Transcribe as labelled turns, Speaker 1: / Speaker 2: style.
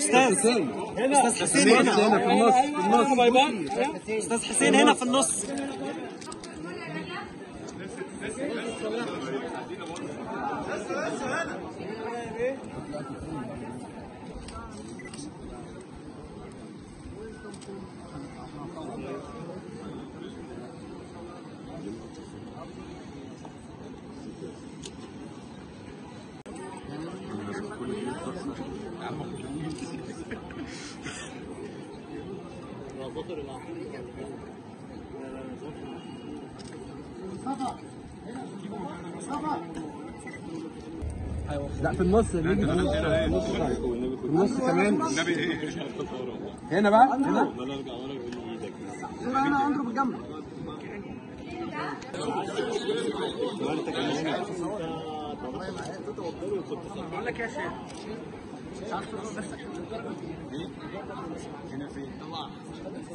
Speaker 1: استاذ استاذ حسين هنا
Speaker 2: هنا في النص في النص
Speaker 1: استاذ حسين هنا في النص
Speaker 2: لا في النص اللي يجي في النص في النص طيب. في النص كمان هنا بقى هنا
Speaker 1: انا اضرب الجنب بقول لك يا شيخ مش عارف بس